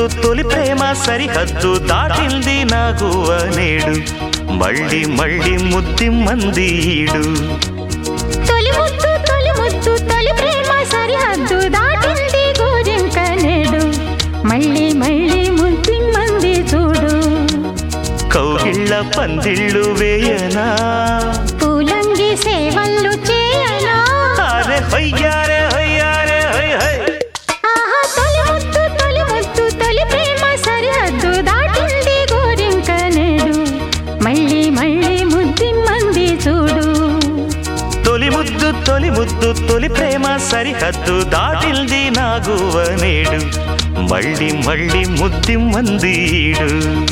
ముద్దు తొలి ప్రేమ సరిహద్దు దాటింది నాకు నేడు మళ్ళీ మళ్ళీ ముద్ది మందీడు తొలి ముద్దు తొలి ముద్దు తొలి ప్రేమ సరిహద్దు దాటింది గోరింక నేడు మళ్ళీ మళ్ళీ ముద్ది మంది చూడు కౌగిళ్ళ పందిళ్ళు వేయనా పూలంగి సేవలు చేయనా అరే హొయ్యారే హొయ్యారే హొయ్ హొయ్ ఆహా తొలి ముద్దు తొలి ముద్దు తొలి ప్రేమ సరిహద్దు దాటింది గోరింక నేడు మళ్ళీ మళ్ళీ ముద్ది మంది చూడు తొలి ముద్దు తొలి ముద్దు తొలి ప్రేమ సరిహద్దు దాటింది నాగువ నేడు మళ్ళీ మళ్ళీ ముద్ది మందీడు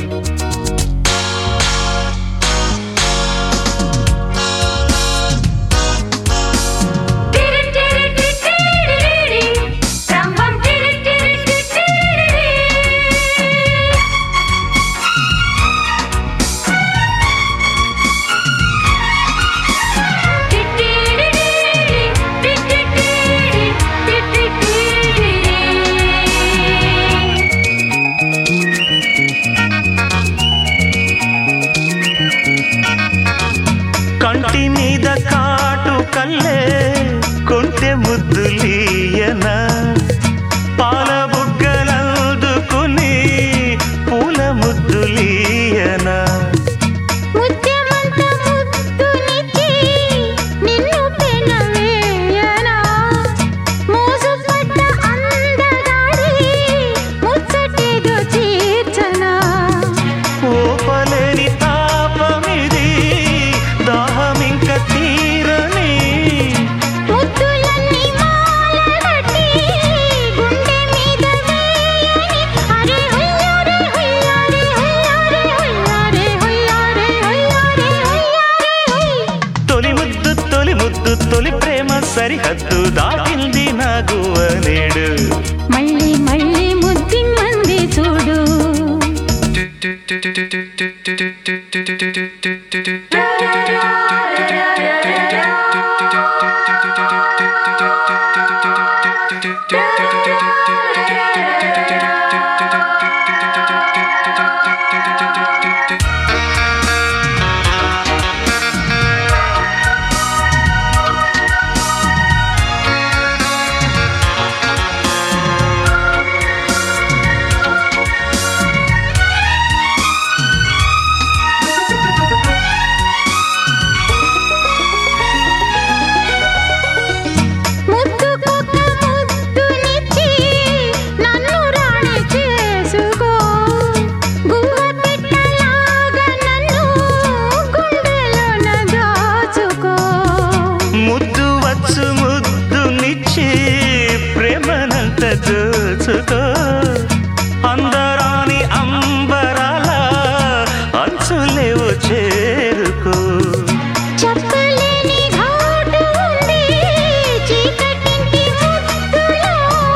కంటి మీద కాటు కల్లే కొంటె ముద్దులీయన పాల బుగ్గలందుకుని పూల ముద్దులీయన ముత్యమంత ముద్దునిచ్చి నిన్ను పెనవేయనా మోసుపడ్డ అందగాడి ముచ్చటేదో తీర్చనా ఓపలేని తాపమిది దాహమింక తీరని ముద్దులన్నీ మాలగట్టి గుండె మీద వేయని అరే హొయ్యారే హొయ్యారే హొయ్యారే హొయ్యారే హొయ్యారే హొయ్యారే హొయ్యారే తొలి ముద్దు తొలి ముద్దు తొలి ప్రేమ సరిహద్దు దాటింది నాగువ నేడు మళ్ళీ మళ్ళీ ముద్ది మంది చూడు ముద్దుకొక ముద్దునిచ్చి నన్ను రాణి చేసుకో గువ్వ పెట్టలాగా నన్ను గుండెలోన దాచుకో ముద్దు వచ్చు ముద్దునిచ్చి ప్రేమనంత దోచుకో అందరాని అంబరాల అంచులేవు చేరుకో చెప్పలేని ఘాటు ఉంది చీకటింటి ముద్దులో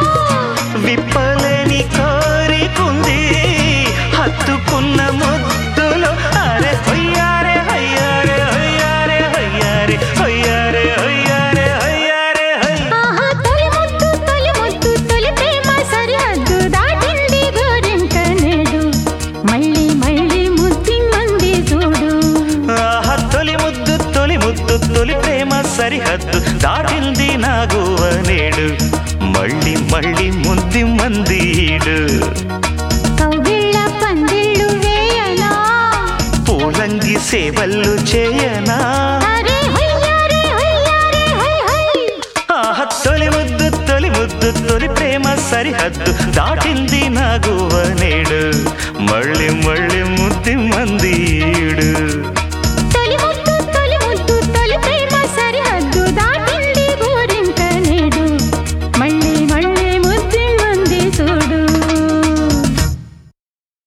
విప్పలేని కోరికుంది హత్తుకున్న ముద్దులో అరే హొయ్యారే హొయ్యారే హొయ్యారే హొయ్యారే హొయ్యారే హొయ్యారే హొయ్యారే హొయ్ ఆహా తొలి ముద్దు తొలి ముద్దు తొలి ప్రేమ సరిహద్దు దాటింది గోరింక నేడు మళ్ళీ మళ్ళీ ముద్ది మంది చూడు ఆహా తొలి ముద్దు తొలి ముద్దు తొలి ప్రేమ సరిహద్దు దాటింది నాగువ నేడు మళ్ళీ మళ్ళీ ముద్ది మందీడు కౌగిళ్ళ పందిళ్ళు వేయనా పూలంగి సేవలు చేయనా అరే హొయ్యారే హొయ్యారే హొయ్ హొయ్ ఆహా తొలి ముద్దు తొలి ముద్దు తొలి ప్రేమ సరిహద్దు దాటింది నాగువ నేడు మళ్ళీ మళ్ళీ ముద్ది మందీడు